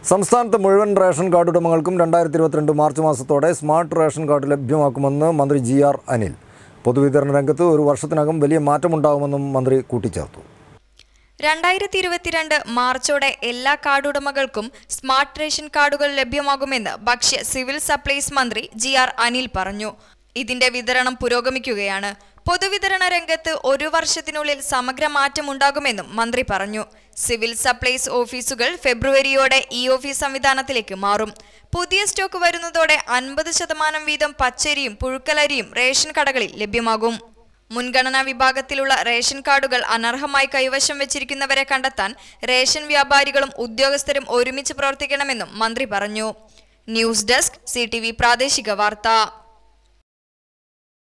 സംസ്ഥാനത്ത് മുഴുവൻ ration card ഉടമകൾക്കും രണ്ടായിരത്തി ഇരുപത്തിരണ്ട് മാർച്ച് മാസത്തോടെ സ്മാർട്ട് റേഷൻ കാർഡ് ലഭ്യമാക്കുമെന്ന് മന്ത്രി ജി ആർ അനിൽ പൊതുവിതരണ രംഗത്ത് ഒരു വർഷത്തിനകം വലിയ മാറ്റമുണ്ടാകുമെന്നും മന്ത്രി കൂട്ടിച്ചേർത്തു രണ്ടായിരത്തി ഇരുപത്തിരണ്ട് മാർച്ചോടെ എല്ലാ കാർഡുടമകൾക്കും സ്മാർട്ട് റേഷൻ കാർഡുകൾ ലഭ്യമാകുമെന്ന് ഭക്ഷ്യ സിവിൽ സപ്ലൈസ് മന്ത്രി ജി ആർ അനിൽ പറഞ്ഞു ഇതിന്റെ വിതരണം പുരോഗമിക്കുകയാണ് പൊതുവിതരണ രംഗത്ത് ഒരു വർഷത്തിനുള്ളിൽ സമഗ്ര മാറ്റമുണ്ടാകുമെന്നും മന്ത്രി പറഞ്ഞു സിവിൽ സപ്ലൈസ് ഓഫീസുകൾ ഫെബ്രുവരിയോടെ ഇ ഓഫീസ് സംവിധാനത്തിലേക്ക് മാറും പുതിയ സ്റ്റോക്ക് വരുന്നതോടെ അൻപത് ശതമാനം വീതം പച്ചരിയും പുഴുക്കലരിയും റേഷൻ കടകളിൽ ലഭ്യമാകും മുൻഗണനാ വിഭാഗത്തിലുള്ള റേഷൻ കാർഡുകൾ അനർഹമായി കൈവശം വെച്ചിരിക്കുന്നവരെ കണ്ടെത്താൻ റേഷൻ വ്യാപാരികളും ഉദ്യോഗസ്ഥരും ഒരുമിച്ച് പ്രവർത്തിക്കണമെന്നും മന്ത്രി പറഞ്ഞു ന്യൂസ് ഡെസ്ക് സി പ്രാദേശിക വാർത്ത